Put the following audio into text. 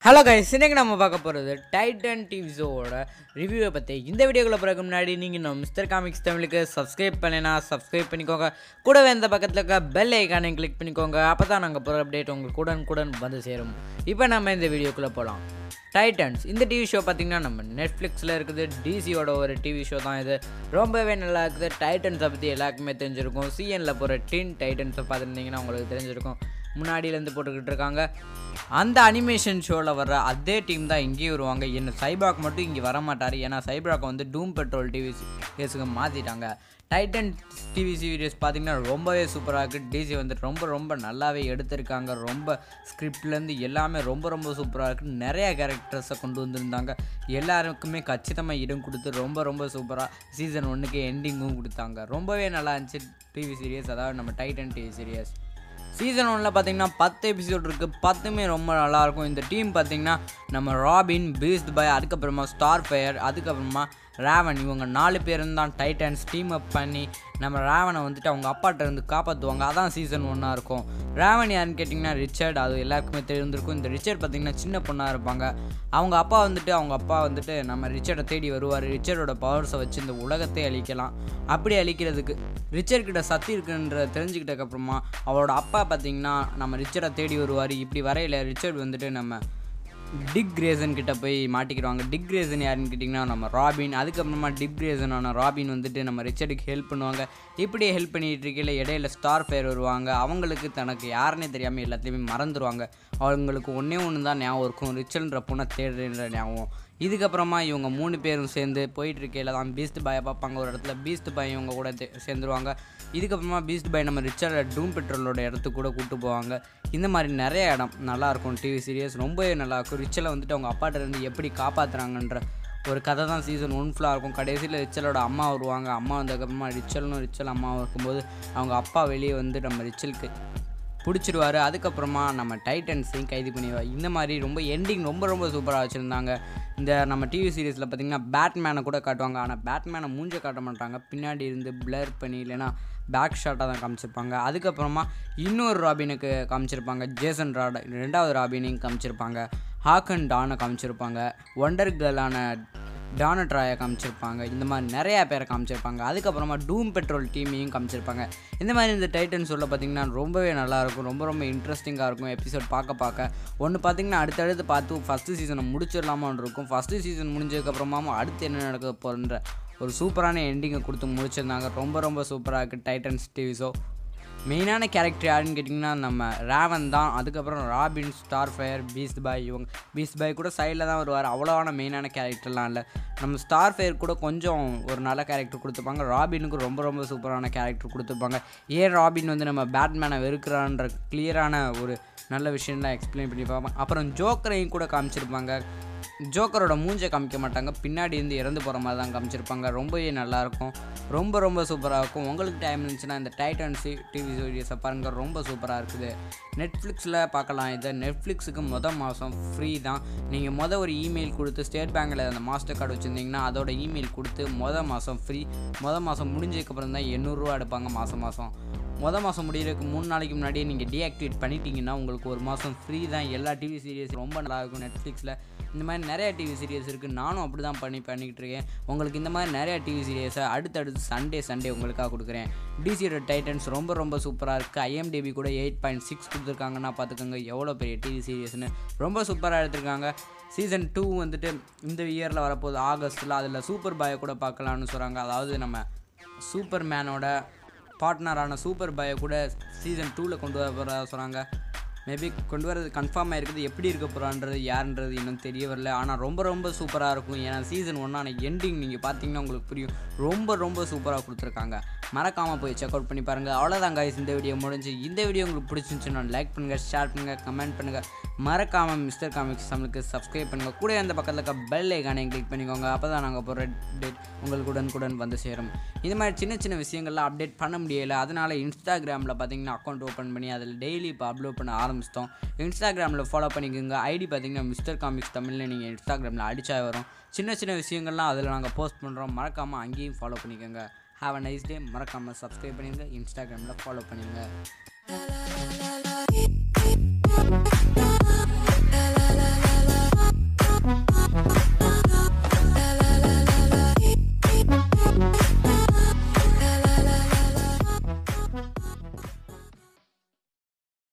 hello guys இன்னைக்கு நம்ம பார்க்க போகிறது டைட்டன் டிவி ஷோவோட ரிவ்யூவை பற்றி இந்த வீடியோக்குள்ள பிறகு முன்னாடி நீங்கள் நம்ம மிஸ்டர் காமிக்ஸ் தமிழுக்கு சப்ஸ்கிரைப் பண்ணினா சப்ஸ்கிரைப் பண்ணிக்கோங்க கூடவே இந்த பக்கத்தில் இருக்க பெல் ஐக்கானையும் கிளிக் பண்ணிக்கோங்க அப்போ தான் நாங்கள் போகிற அப்டேட் உங்களுக்கு உடனுக்குடன் வந்து சேரும் இப்போ நம்ம இந்த வீடியோக்குள்ளே போகலாம் டைட்டன்ஸ் இந்த டிவி ஷோ பார்த்தீங்கன்னா நம்ம நெட்ஃப்ளிக்ஸில் இருக்குது டிசியோட ஒரு டிவி ஷோ தான் இது ரொம்பவே நல்லா இருக்குது டைட்டன்ஸை பற்றி எல்லாருக்குமே தெரிஞ்சிருக்கும் சிஎனில் போகிற டீன் டைட்டன்ஸை பார்த்துருந்தீங்கன்னா உங்களுக்கு தெரிஞ்சிருக்கும் முன்னாடியிலேருந்து போட்டுக்கிட்டு இருக்காங்க அந்த அனிமேஷன் ஷோவில் வர்ற அதே டீம் தான் இங்கேயும் வருவாங்க என்ன சைபாக் மட்டும் இங்கே வர மாட்டார் ஏன்னா சைபாக் வந்து டூம் பெட்ரோல் டிவி சீரியஸுக்கு மாற்றிட்டாங்க டைட்டன் டிவி சீரியஸ் பார்த்தீங்கன்னா ரொம்பவே சூப்பராக இருக்குது டிசி வந்து ரொம்ப ரொம்ப நல்லாவே எடுத்திருக்காங்க ரொம்ப ஸ்கிரிப்ட்லேருந்து எல்லாமே ரொம்ப ரொம்ப சூப்பராக இருக்குது நிறைய கேரக்டர்ஸை கொண்டு வந்திருந்தாங்க எல்லாருக்குமே கச்சிதமாக இடம் கொடுத்து ரொம்ப ரொம்ப சூப்பராக சீசன் ஒன்றுக்கு எண்டிங்கும் கொடுத்தாங்க ரொம்பவே நல்லா இருந்துச்சு டிவி சீரியஸ் அதாவது நம்ம டைட்டன் டிவி சீரியஸ் சீசன் ஒன்ல பார்த்தீங்கன்னா பத்து எபிசோட் இருக்குது பத்துமே ரொம்ப நல்லாயிருக்கும் இந்த டீம் பார்த்தீங்கன்னா நம்ம ராபின் பீஸ்ட் பாய் அதுக்கப்புறமா ஸ்டார் ஃபயர் அதுக்கப்புறமா ராவன் இவங்க நாலு பேரும் தான் டைட்டன்ஸ் டீம் அப் பண்ணி நம்ம ராவனை வந்துட்டு அவங்க அப்பாட்ட இருந்து காப்பாற்றுவாங்க அதான் சீசன் ஒன்னாக இருக்கும் ராவன் யாருன்னு கேட்டிங்கன்னா ரிச்சர்ட் அது எல்லாருக்குமே தெரிஞ்சிருக்கும் இந்த ரிச்சர்ட் பார்த்திங்கன்னா சின்ன பொண்ணாக இருப்பாங்க அவங்க அப்பா வந்துட்டு அவங்க அப்பா வந்துட்டு நம்ம ரிச்சர்டை தேடி வருவார் ரிச்சர்டோட பவர்ஸை வச்சு இந்த உலகத்தை அழிக்கலாம் அப்படி அழிக்கிறதுக்கு ரிச்சர்ட் கிட்ட சக்தி இருக்குன்ற தெரிஞ்சுக்கிட்டதுக்கப்புறமா அவரோட அப்பா பார்த்திங்கன்னா நம்ம ரிச்சர்டை தேடி வருவார் இப்படி வரையில ரிச்சர்ட் வந்துட்டு நம்ம டிக் கிரேசன் கிட்ட போய் மாட்டிக்கிடுவாங்க டிக் கிரேசன் யாருன்னு கேட்டிங்கன்னா நம்ம ராபின் அதுக்கப்புறமா டிக் கிரேசனான ராபின் வந்துட்டு நம்ம ரிச்சர்டுக்கு ஹெல்ப் பண்ணுவாங்க இப்படி ஹெல்ப் பண்ணிட்டு இருக்கையில் இடையில ஸ்டார் ஃபயர் வருவாங்க அவங்களுக்கு தனக்கு யாருன்னே தெரியாமல் எல்லாத்தையுமே மறந்துடுவாங்க அவங்களுக்கு ஒன்றே ஒன்று தான் ஞாபகம் இருக்கும் ரிச்சல்ன்ற பொண்ணை தேடுற ஞாபகம் இதுக்கப்புறமா இவங்க மூணு பேரும் சேர்ந்து போயிட்டு இருக்கையில் தான் பீஸ்ட் பாயை பார்ப்பாங்க ஒரு இடத்துல பீஸ்ட் பாய் இவங்க கூட தே- சேர்ந்துருவாங்க இதுக்கப்புறமா பீஸ்ட் பாய் நம்ம ரிச்சர்ட டூம் பெட்ரோலோட இடத்துக்கு கூட கூட்டு போவாங்க இந்த மாதிரி நிறைய இடம் நல்லாயிருக்கும் டிவி சீரியஸ் ரொம்பவே நல்லாயிருக்கும் ரிச்சலை வந்துட்டு அவங்க அப்பாட்ட இருந்து எப்படி காப்பாற்றுறாங்கன்ற ஒரு கதை தான் சீசன் ஒன் ஃபுல்லாக இருக்கும் கடைசியில் ரிச்சலோட அம்மா வருவாங்க அம்மா வந்ததுக்கப்புறமா ரிச்சலும் ரிச்சல் அம்மாவும் இருக்கும்போது அவங்க அப்பா வெளியே வந்து நம்ம ரிச்சலுக்கு பிடிச்சிருவாரு அதுக்கப்புறமா நம்ம டைட்டன்ஸையும் கைது பண்ணிடுவார் இந்த மாதிரி ரொம்ப எண்டிங் ரொம்ப ரொம்ப சூப்பராக வச்சுருந்தாங்க இந்த நம்ம டிவி சீரிஸில் பார்த்தீங்கன்னா பேட்மேனை கூட காட்டுவாங்க ஆனால் பேட்மேனை மூஞ்ச காட்ட மாட்டாங்க பின்னாடி இருந்து பிளர் பண்ணி இல்லைன்னா பேக் ஷாட்டாக தான் காமிச்சிருப்பாங்க அதுக்கப்புறமா இன்னொரு ராபினுக்கு காமிச்சிருப்பாங்க ஜேசன் ராட் ரெண்டாவது ராபினையும் காமிச்சிருப்பாங்க ஹாக்கன் டானை காமிச்சிருப்பாங்க ஒண்டர் கேர்ளான டானட்ராயை காமிச்சிருப்பாங்க இந்த மாதிரி நிறையா பேரை காமிச்சிருப்பாங்க அதுக்கப்புறமா டூம் பெட்ரோல் டீமையும் காமிச்சிருப்பாங்க இந்த மாதிரி இந்த டைட்டன் சொல்ல பார்த்தீங்கன்னா ரொம்பவே நல்லாயிருக்கும் ரொம்ப ரொம்ப இன்ட்ரெஸ்டிங்காக இருக்கும் எபிசோட் பார்க்க பார்க்க ஒன்று பார்த்தீங்கன்னா அடுத்தடுத்து பார்த்து ஃபஸ்ட்டு சீசனை முடிச்சிடலாமான்னு இருக்கும் ஃபஸ்ட்டு சீசன் முடிஞ்சதுக்கப்புறமா அடுத்து என்ன நடக்க போகிற ஒரு சூப்பரான எண்டிங்கை கொடுத்து முடிச்சிருந்தாங்க ரொம்ப ரொம்ப சூப்பராக இருக்குது டைட்டன்ஸ் டிவி ஷோ மெயினான கேரக்டர் யாருன்னு கேட்டிங்கன்னா நம்ம ராவன் தான் அதுக்கப்புறம் Robin Starfire Beast Boy இவங்க பீஸ்ட் பாய் கூட சைடில் தான் வருவார் அவ்வளோவான மெயினான கேரக்டர்லாம் இல்லை நம்ம ஸ்டார் ஃபயர் கூட கொஞ்சம் ஒரு நல்ல கேரக்டர் கொடுத்துருப்பாங்க ராபினுக்கு ரொம்ப ரொம்ப சூப்பரான கேரக்டர் கொடுத்துருப்பாங்க ஏன் ராபின் வந்து நம்ம பேட்மேனை வெறுக்கிறான்ற கிளியரான ஒரு நல்ல விஷயம்லாம் எக்ஸ்பிளைன் பண்ணி பார்ப்பாங்க அப்புறம் ஜோக்கரையும் கூட காமிச்சிருப்பாங்க ஜோக்கரோட மூஞ்சை காமிக்க மாட்டாங்க பின்னாடி இருந்து இறந்து போகிற மாதிரி தான் காமிச்சிருப்பாங்க ரொம்பவே நல்லாயிருக்கும் ரொம்ப ரொம்ப சூப்பராக இருக்கும் உங்களுக்கு டைம் இருந்துச்சுன்னா இந்த டைட்டன்ஸ் டிவி சீரியஸை பாருங்கள் ரொம்ப சூப்பராக இருக்குது நெட்ஃப்ளிக்ஸில் பார்க்கலாம் இதை நெட்ஃப்ளிக்ஸுக்கு மொதல் மாதம் ஃப்ரீ தான் நீங்கள் மொதல் ஒரு இமெயில் கொடுத்து ஸ்டேட் பேங்க்கில் அந்த மாஸ்டர் கார்டு வச்சுருந்தீங்கன்னா அதோட இமெயில் கொடுத்து மொதல் மாதம் ஃப்ரீ மொதல் மாதம் முடிஞ்சதுக்கப்புறம் தான் எண்ணூறுரூவா எடுப்பாங்க மாதம் மாதம் மொதல் மாதம் முடியறதுக்கு மூணு நாளைக்கு முன்னாடியே நீங்கள் டீஆக்டிவேட் பண்ணிட்டீங்கன்னா உங்களுக்கு ஒரு மாதம் ஃப்ரீ தான் எல்லா டிவி சீரியஸ் ரொம்ப நல்லா இருக்கும் நெட்ஃப்ளிக்ஸில் இந்த மாதிரி நிறைய டிவி சீரியஸ் இருக்குது நானும் அப்படி தான் பண்ணி பண்ணிக்கிட்டு இருக்கேன் உங்களுக்கு இந்த மாதிரி நிறைய டிவி சீரியஸை அடுத்தடுத்து சண்டே சண்டே உங்களுக்காக கொடுக்குறேன் டிசியோட டைட்டன்ஸ் ரொம்ப ரொம்ப சூப்பராக இருக்குது ஐஎம்டிபி கூட எயிட் பாயிண்ட் சிக்ஸ் கொடுத்துருக்காங்கன்னா பார்த்துக்கோங்க எவ்வளோ பெரிய டிவி சீரியஸ்னு ரொம்ப சூப்பராக எடுத்திருக்காங்க சீசன் டூ வந்துட்டு இந்த இயரில் வரப்போகுது ஆகஸ்ட்டில் அதில் சூப்பர் பாயை கூட பார்க்கலான்னு சொல்கிறாங்க அதாவது நம்ம சூப்பர் மேனோட பார்ட்னரான சூப்பர் பாயை கூட சீசன் டூவில் கொண்டு வர போகிறதா சொல்கிறாங்க மேபி கொண்டு வரது கன்ஃபார்ம் ஆயிருக்குது எப்படி இருக்க போகிறான்றது யாருன்றது இன்னும் தெரிய வரல ஆனால் ரொம்ப ரொம்ப சூப்பராக இருக்கும் ஏன்னா சீசன் ஒன்னான எண்டிங் நீங்கள் பார்த்தீங்கன்னா உங்களுக்கு புரியும் ரொம்ப ரொம்ப சூப்பராக கொடுத்துருக்காங்க மறக்காமல் போய் செக் அவுட் பண்ணி பாருங்கள் அவ்வளோதான் guys இந்த வீடியோ முடிஞ்சு இந்த வீடியோ உங்களுக்கு பிடிச்சிருந்துச்சுன்னா லைக் பண்ணுங்கள் ஷேர் பண்ணுங்கள் கமெண்ட் பண்ணுங்கள் மறக்காமல் மிஸ்டர் காமிக்ஸ் நம்மளுக்கு சப்ஸ்கிரைப் பண்ணுங்கள் கூட அந்த பக்கத்தில் இருக்க பெல் ஐக்கானையும் கிளிக் பண்ணிக்கோங்க அப்போ தான் நாங்கள் போகிற டேட் உங்களுக்கு உடனுக்குடன் வந்து சேரும் இது மாதிரி சின்ன சின்ன விஷயங்கள்லாம் அப்டேட் பண்ண முடியலை அதனால இன்ஸ்டாகிராமில் பார்த்தீங்கன்னா அக்கௌண்ட் ஓப்பன் பண்ணி அதில் டெய்லி இப்போ அப்லோட் பண்ண ஆரம்பிச்சிட்டோம் இன்ஸ்டாகிராமில் ஃபாலோ பண்ணிக்கோங்க ஐடி பார்த்தீங்கன்னா மிஸ்டர் காமிக்ஸ் தமிழில் நீங்கள் இன்ஸ்டாகிராமில் அடிச்சா வரும் சின்ன சின்ன விஷயங்கள்லாம் அதில் நாங்கள் போஸ்ட் பண்ணுறோம் மறக்காமல் அங்கேயும் ஃபாலோ பண்ணிக்கோங்க ஹாவ் அ நைஸ் டே மறக்காமல் சப்ஸ்கிரைப் பண்ணிடுங்க இன்ஸ்டாகிராமில் ஃபாலோ பண்ணிடுங்க